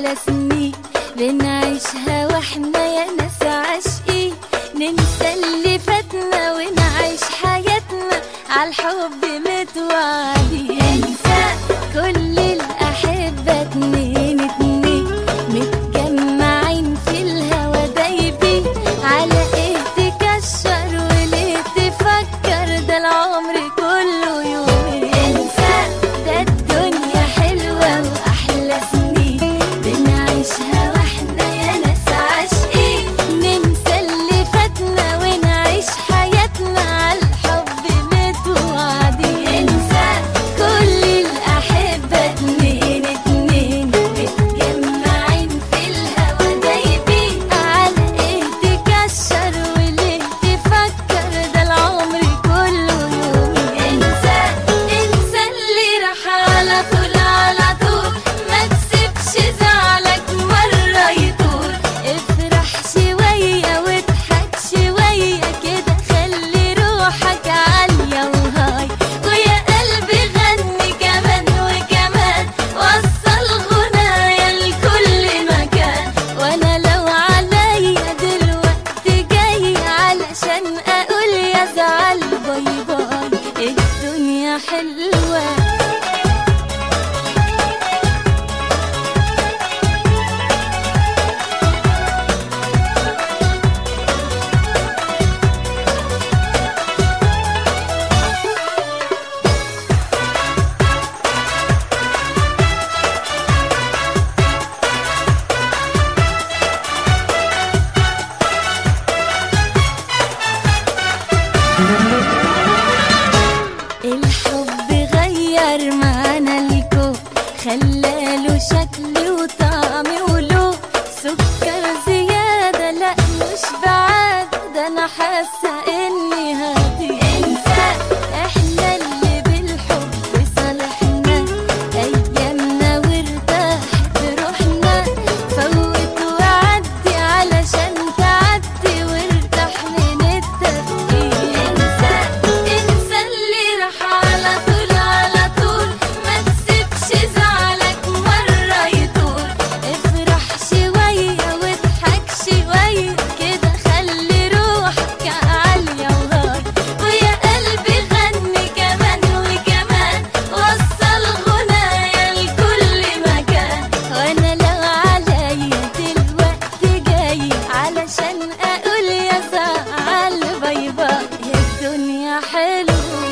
أحلى سنين بنعيشها واحنا يا ناس عاشقين ننسى اللي فاتنا ونعيش حياتنا عالحب متوعدين انسى كل الأحبة اتنين اتنين متجمعين في الهوا دايبين على ايه تكشر وليه تفكر ده العمر كله يومين انسى ده الدنيا حلوة وأحلى سنين بنعيشها واحنا يا ناس عاشقين ننسى اللي فاتنا ونعيش حياتنا عالحب متوعدين انسى كل الأحبة اتنين اتنين متجمعين في الهوا دايبين على ايه تكشر وليه تفكر ده العمر كله يومين انسى انسى اللي راح على طول على طول ما تسيبش زعلك مرة يطول افرح شوية واضحك شوية كده خلي روحك عالية وهاي ويا قلبي غني كمان وكمان وصل غنايا لكل مكان وانا لو عليا دلوقتي جاي علشان اقول يا زعل باي باي الدنيا حلوه الحب غير معانا الكون خلاله شكل وطعم ولون سكر زيادة لا مش بعاد ده انا حاسة اني هادي انسى احنا اللي بالحب صالحنا ايامنا وارتاحت روحنا فوت وعدي علشان تعدي وارتاح من التفكير انسى انسى اللي راح على طول على طول ما تسيبش زعلك مرة يطول افرح شوية واضحك شوية كده خلي روحك عالية وهاي ويا قلبي غني كمان وكمان وصل غنايا لكل مكان وانا لو عليا دلوقتي جاي علشان اقول يا زعل باي باي الدنيا حلوة